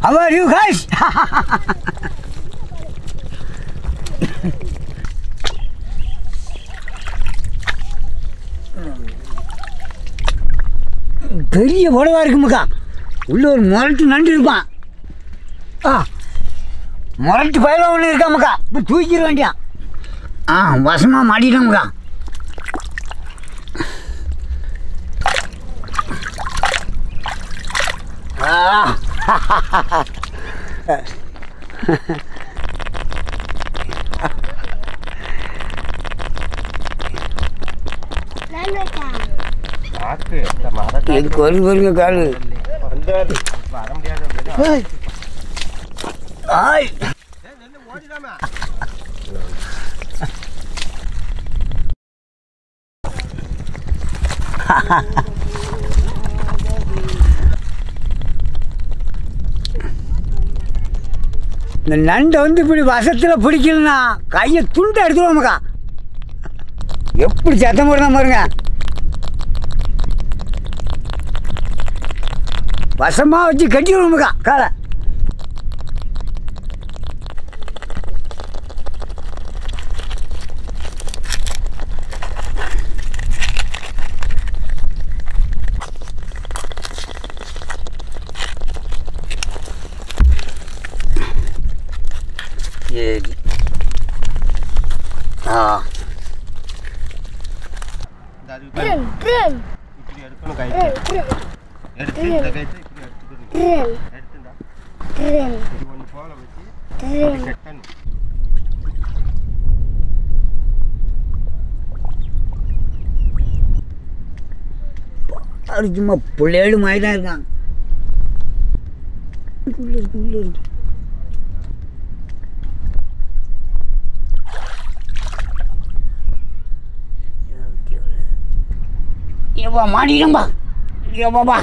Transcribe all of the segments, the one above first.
How are you guys? பெரிய புடவா இருக்குமுக்கா உள்ள ஒரு முரட்டு நண்டு இருப்பான் ஆ முரட்டு பயில ஒன்று இருக்காமுக்கா இப்போ தூக்கிட வேண்டியான் ஆ வசமாக மாட்டிட்டோமுக்கா ஆ ஆக்கு இந்த மரத்தை இதுக்கு ஒரு பாருங்க காலு வந்து வர முடியாது ஏய். ஆய் ஓடிடாமா இந்த நண்டை வந்து இப்படி வசத்தில் பிடிக்கலனா கையை துண்டை எடுத்துருவோமுக்கா எப்படி சத்தம் போடுறா பாருங்க வசமாக வச்சு கட்டிடுவோமுக்கா காலை சரி ஆ இந்த அது இப்படி இப்படி எடுக்கணும் கைத்து எடுத்து இந்த கைத்து இப்படி எடுத்துக்கணும் எடுத்துண்டா இது ஒன்று போல வச்சு இப்படி கட்டணும் அது சும்மா பிள்ளைகள் மாதிரி தான் இருக்கான் உள்ள இருக்கு உள்ள இருக்கு ஏப்பா மாட்டிட்டம்பா ஏப்பாப்பா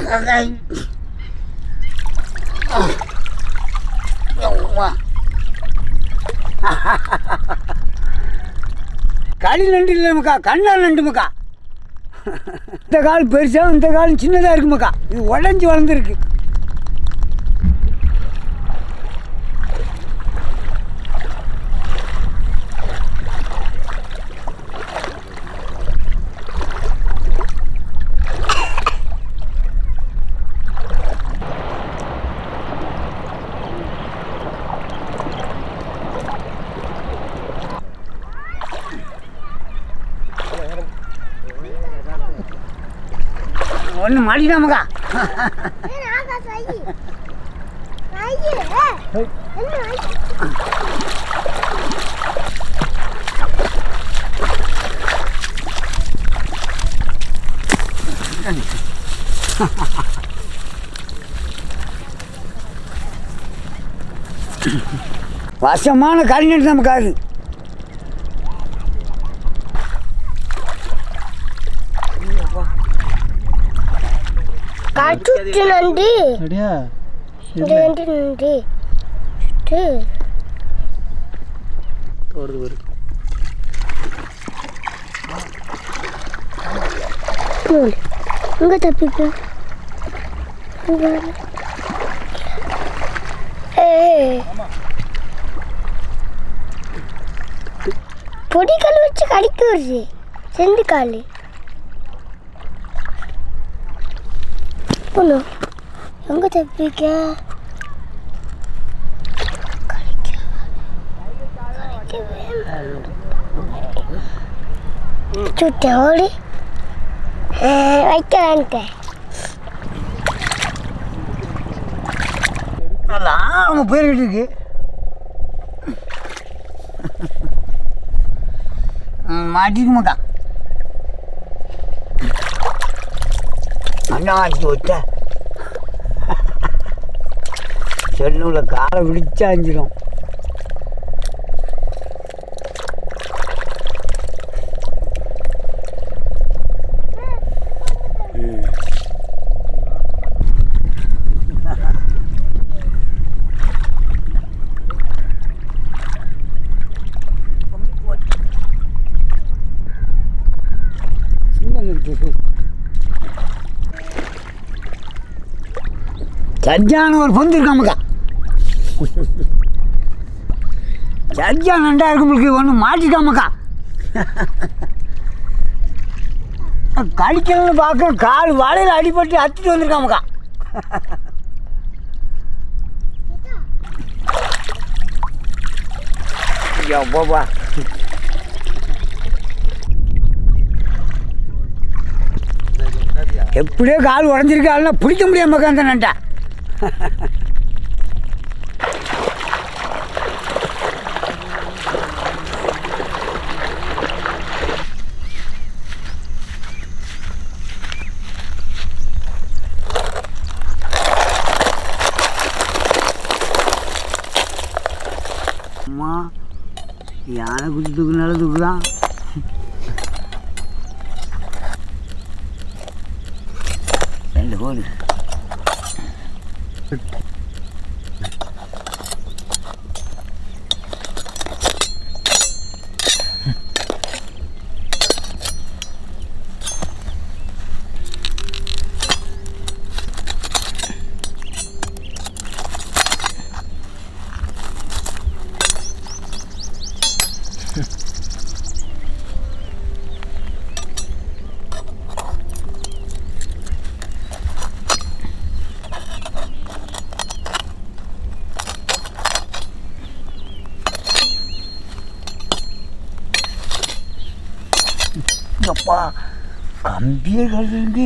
களி நண்டு இல்லைமுக்கா கண்ணால் நண்டுமுக்கா இந்த கால் பெருசாக இந்த கால் சின்னதாக இருக்குமாக்கா இது உடஞ்சி வளர்ந்துருக்கு ஒன்று மாட்டிடாமக்கா வசமான கலைஞர் நமக்கு அது காட்டுட்டு நண்டு அப்படியா இந்த நண்டு நண்டு சுட்டு வருது வருது நூல் இங்கே தப்பிப்போ இங்கே ஏய் பொடிக்கல் வச்சு கடிக்க வருது செந்து கால் பொண்ணு எங்கே தப்பிக்க சுட்டேன் ஓடி வைக்கலான்ட்டேன் நல்லா அவங்க போயிருக்கிட்டு இருக்கு ம், மாட்டிக்குமாக்கா அண்ணா ஆச்சு வச்ச செல்லுல காலை விடிச்சாஞ்சிடும் சஜ்ஜான ஒரு பொந்து இருக்காமக்கா சரியா நண்டா இருக்கு உங்களுக்கு ஒன்று மாட்டிட்டாமக்கா கடிக்கணும்னு பார்க்க கால் வலையில் அடிபட்டு அத்திட்டு வந்திருக்காமக்கா ஐயோ போப்பா எப்படியோ கால் உடஞ்சிருக்காள்னா பிடிக்க முடியாமக்கா அந்த நண்டை அம்மா யானை குச்சி தூக்குனாலும் தூக்குதான் ரெண்டு கோடு அப்பா கம்பியே கழுந்து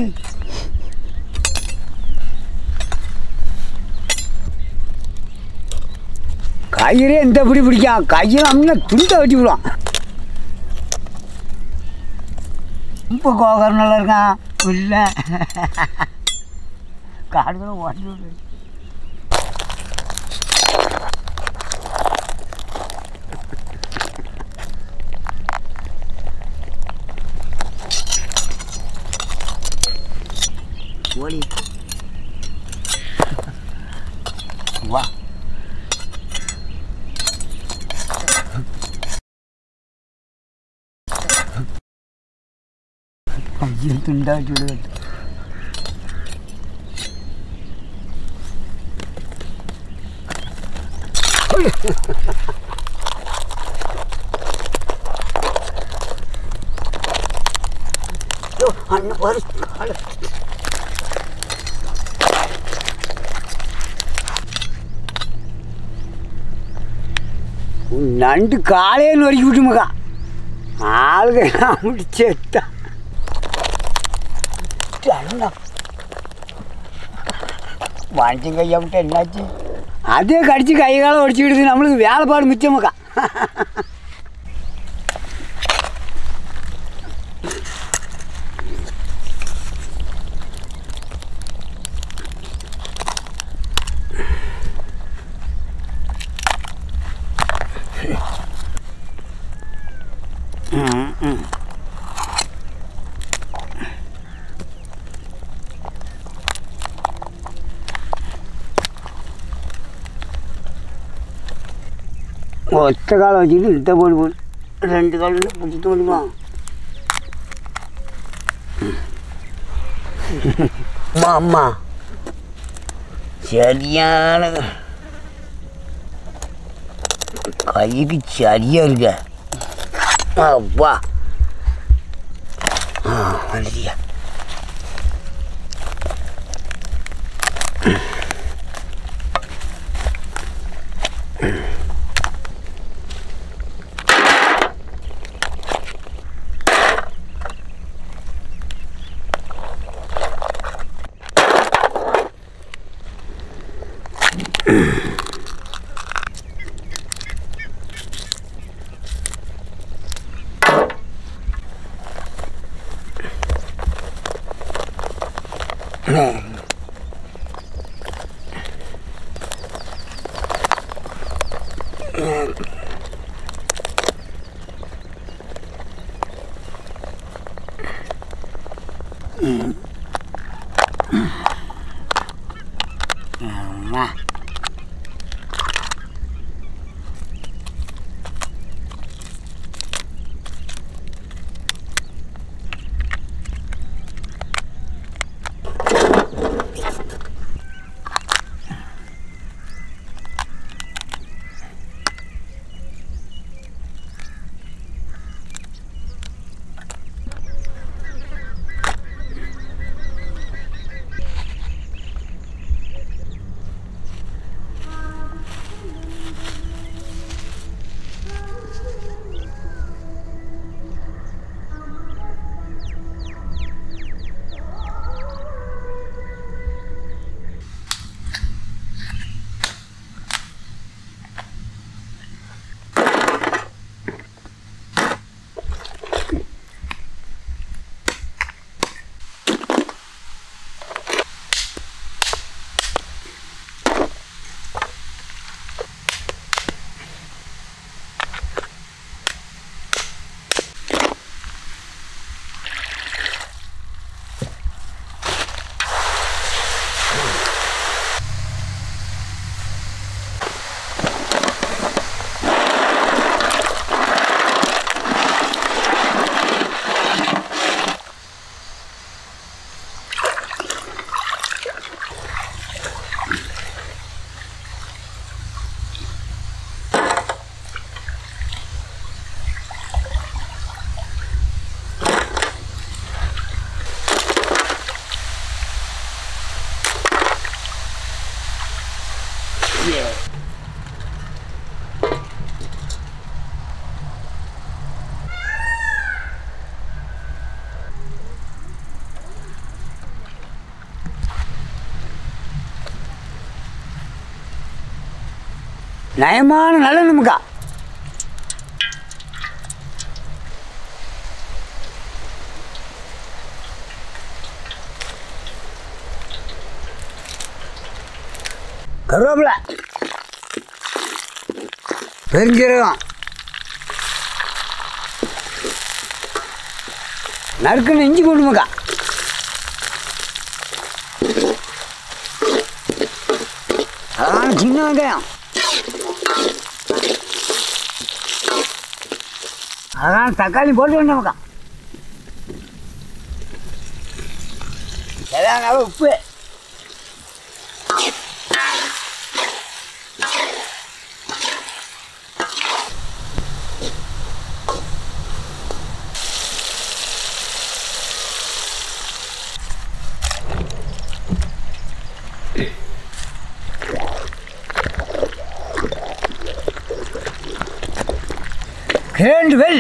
கயிறே எந்த பிடி பிடிக்கான் கையில் அம்னா துண்டை வெட்டி விடுவான் ரொம்ப கோகர் நல்லா இருக்கான் இல்லை காடுகளை ஓட்டி விடு ஓடி வா ஐயோ துண்டாச்சு விடுவது அண்ணன் பாரு காலை உன் நண்டு காலையே நொறுக்கி விட்டு மகா ஆளுக முடிச்சேட்டா அண்ணா வாங்கிங்க ஐயா விட்டு என்னாச்சு அதே கடிச்சு கை காலம் ஒடிச்சுக்கிடுது நம்மளுக்கு வேலைப்பாடு மிச்சமக்கா ம் ம் ஒத்த காலம் வச்சுக்கிட்டு இழுத்த போடு போடு ரெண்டு கால் பிடிச்சிட்டு முடியுமா அம்மா அம்மா சரியான கைக்கு சரியா இருக்க அப்பா ஆ வந்துட்டியா அம்மா நயமான நல்ல நமக்கா கருவேப்பிலை பெருஞ்சீரகம் நறுக்குன்னு இஞ்சி போடுமுக்கா அழகான சின்ன வெங்காயம் அழகான தக்காளி போட்டு வேண்டாமக்கா தேவையான அளவு உப்பு கிரேண்ட் வெல்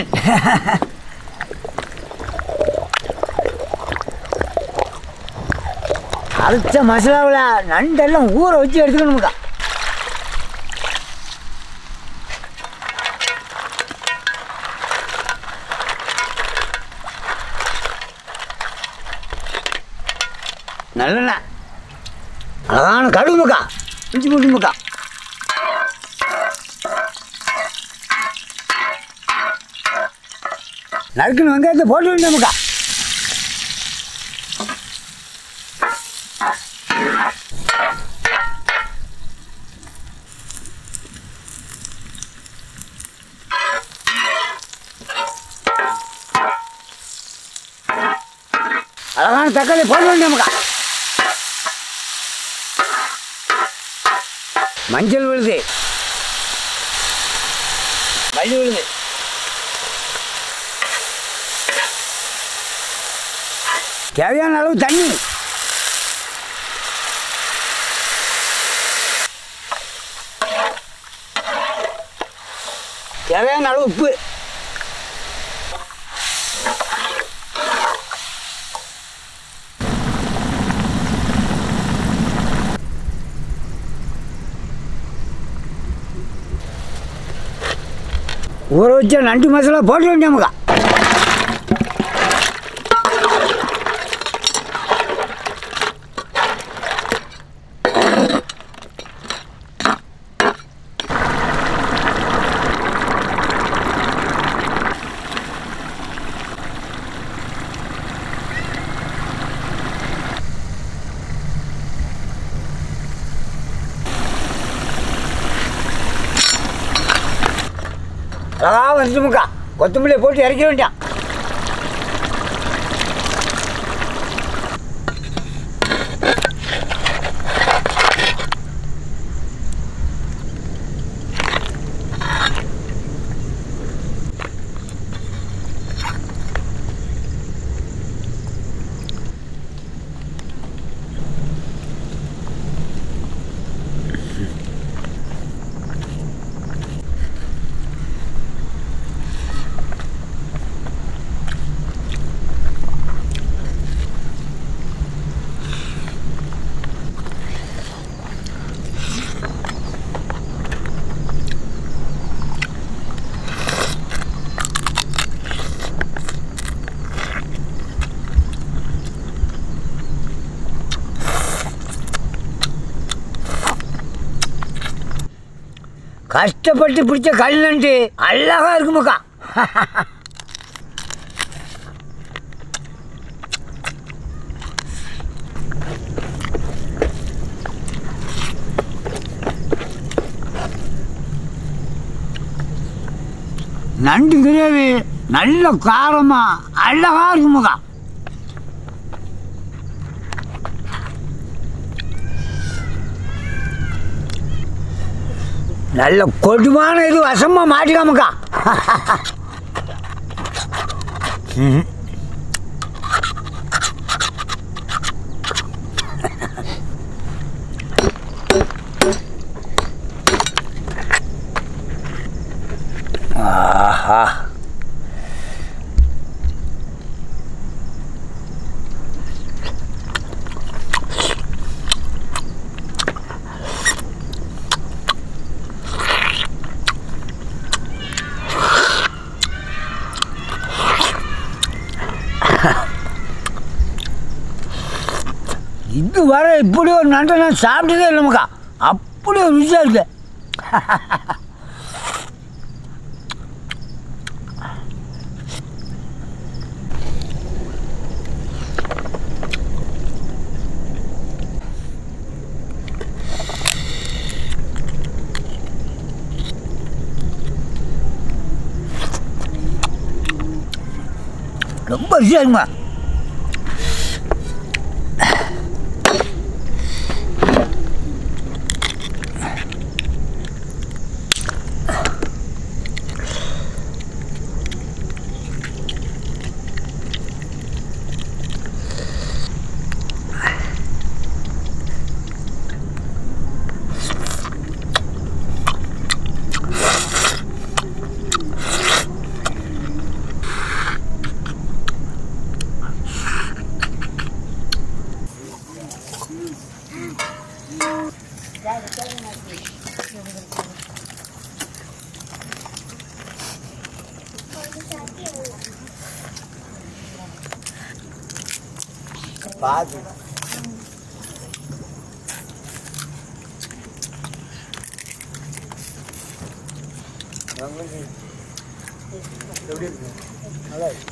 அரைச்ச மசாலாவில் நண்டெல்லாம் ஊற வச்சு எடுத்துக்கணுமுக்கா நல்லெண்ணெய் அழகான கடுகுமுக்கா இஞ்சி பூண்டு முக்கா நறுக்குன்னு வெங்காயத்தை போட்டு வேண்டாமுக்கா அழகான தக்காளி போட வேண்டாமுக்கா மஞ்சள் விழுது மல்லி விழுது தேவையான அளவு தண்ணி தேவையான அளவு உப்பு ஊற வச்ச நண்டு மசாலா போட்டு வேண்டியமுக்கா அழகா வந்துட்டுமுக்கா கொத்தமல்லியை போட்டு இறக்க வேண்டியான் கஷ்டப்பட்டு பிடிச்ச கல் நண்டு அழகா இருக்குமுக்கா நண்டு கிரேவி நல்ல காரமா அழகா இருக்குமுக்கா நல்ல கொடுமான இது வசமா மாட்டிக்காமக்கா ம். ஆஹா இது வர இப்படி ஒரு நண்டை நான் சாப்பிட்டதே இல்லைம்மாக்கா அப்படி ஒரு ருசியாக இருக்கு ரொம்ப ருசியாக இருக்குமா பார்த்து எப்படி இருக்கு நல்லா இருக்கு